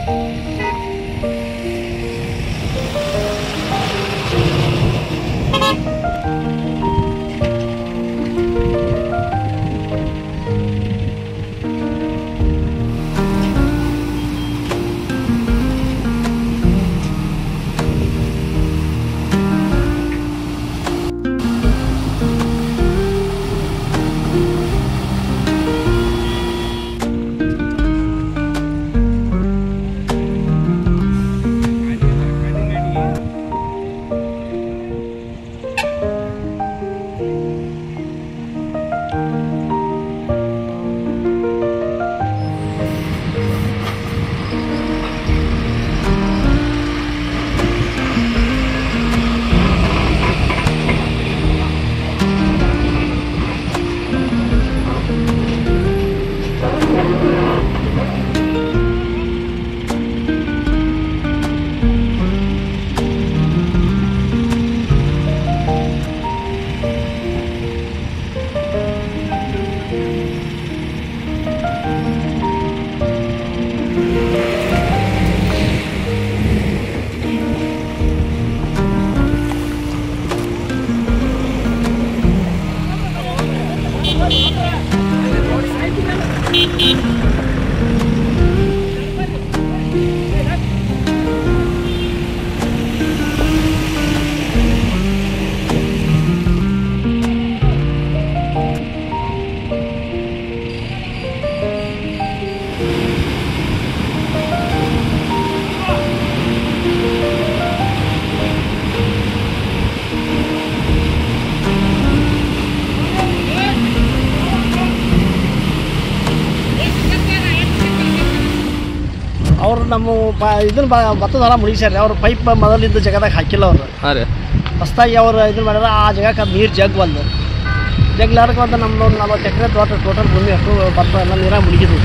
ಅವ್ರು ನಮ್ಮ ಬ ಇದನ್ನ ಬ ಭತ್ತದ ಹೊಲ ಮುಗಿಸ್ಯಾರ ಅವ್ರು ಪೈಪ್ ಮೊದಲಿದ್ದ ಜಾಗದಾಗ ಹಾಕಿಲ್ಲ ಅವ್ರು ಹಾಂ ರೀ ಹೊಸ್ದಾಗಿ ಅವ್ರು ಇದನ್ನ ಮಾಡ್ಯಾರ ಆ ಜಾಗಕ್ಕೆ ಅದು ನೀರು ಜಗ್ ಒಂದು ಜಗ್ಲಾರಕ್ಕೆ ಒಂದು ನಮ್ದು ಒಂದು ನಲ್ವತ್ತು ಎಕರೆ ತೋಟ ಟೋಟಲ್ ಭೂಮಿ ಅಷ್ಟು ಭತ್ತ ಎಲ್ಲ ನೀರಾಗ ಮುಳುಗಿದ್ವು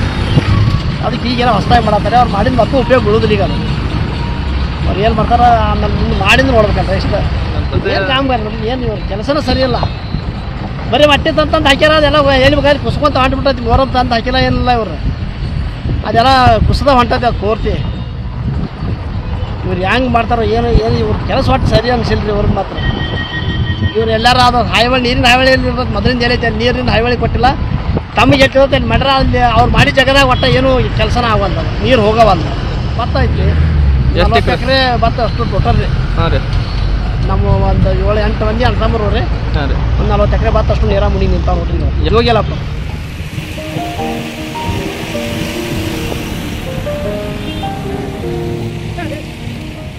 ಅದಕ್ಕೆ ಈಗೇನೋ ಹೊಸ್ದಾಗಿ ಮಾಡತ್ತಾರೆ ಅವ್ರು ಮಾಡಿದ ಭತ್ತ ಉಪಯೋಗ ಬೀಳೋದಿಲ್ಲ ಈಗ ಅದು ಅವ್ರು ಏನು ಮಾಡ್ತಾರೆ ಆಮೇಲೆ ಮುಂದೆ ಮಾಡಿದ್ದು ನೋಡ್ಬೇಕಂತ ಇಷ್ಟ ಏನು ಕಾಮಗಾರಿ ನೋಡಿ ಏನು ಇವ್ರ ಕೆಲಸನೇ ಸರಿಯಿಲ್ಲ ಬರೀ ಮಟ್ಟಿ ತಂತಂದು ಹಾಕ್ಯಾರ ಅದೆಲ್ಲ ಎಲ್ಲಿ ಬೇಕಾದ್ರೆ ಕುಸ್ಕೊಂತ ಹೊಂಟ್ಬಿಟ್ಟೈತಿ ಮೊರಂ ತಂದು ಹಾಕಿಲ್ಲ ಏನಿಲ್ಲ ಇವ್ರು ಅದೆಲ್ಲ ಕುಸ್ದ ಹೊಂಟೈತಿ ಅದು ಪೂರ್ತಿ ಇವ್ರು ಹೆಂಗೆ ಮಾಡ್ತಾರೋ ಏನು ಏನು ಇವ್ರ ಕೆಲಸ ಒಟ್ಟು ಸರಿ ಅನ್ಸಿಲ್ಲ ರೀ ಇವ್ರಿಗೆ ಮಾತ್ರ ಇವ್ರು ಎಲ್ಲಾರು ಅದು ಹಾಯ್ವಳಿ ನೀರಿನ ಹಾಯ್ವಳಿ ಇರ್ಬೇಕು ಮೊದಲಿಂದ ಏನೈತೆ ನೀರಿನ ಹಾಯ್ವಳಿ ಕೊಟ್ಟಿಲ್ಲ ತಮಗೆ ಎಟ್ಟಿರುತ್ತೆ ಅಲ್ಲಿ ಮಾಡ್ರ ಅಲ್ಲಿ ಅವ್ರು ಮಾಡಿ ಜಾಗದಾಗ ಒಟ್ಟ ಏನು ಕೆಲಸನ ಆಗವಲ್ದು ನೀರು ಹೋಗವಲ್ದು ಭತ್ತ ಐತಿ ಎಷ್ಟ್ ನಲವತ್ತು ಎಕ್ರೆ? ಎಕರೆ ಭತ್ತ ಅಷ್ಟು ಟೋಟಲ್ ರೀ ಹಾಂ ರೀ ನಮ್ಮ ಒಂದು ಏಳು ಎಂಟು ಮಂದಿ ಅಣ್ಣ ತಮ್ಮರು ರೀ ಹಾಂ ರೀ ಒಂದು ನಲ್ವತ್ತು ಎಕರೆ ಭತ್ತ ಅಷ್ಟು ನೀರ ಮುಡಿ ನಿಂತಾವ ನೋಡ್ರಿ ಇವಾಗ. ಯೋಗಿಯಲ್ಲಪ್ಪ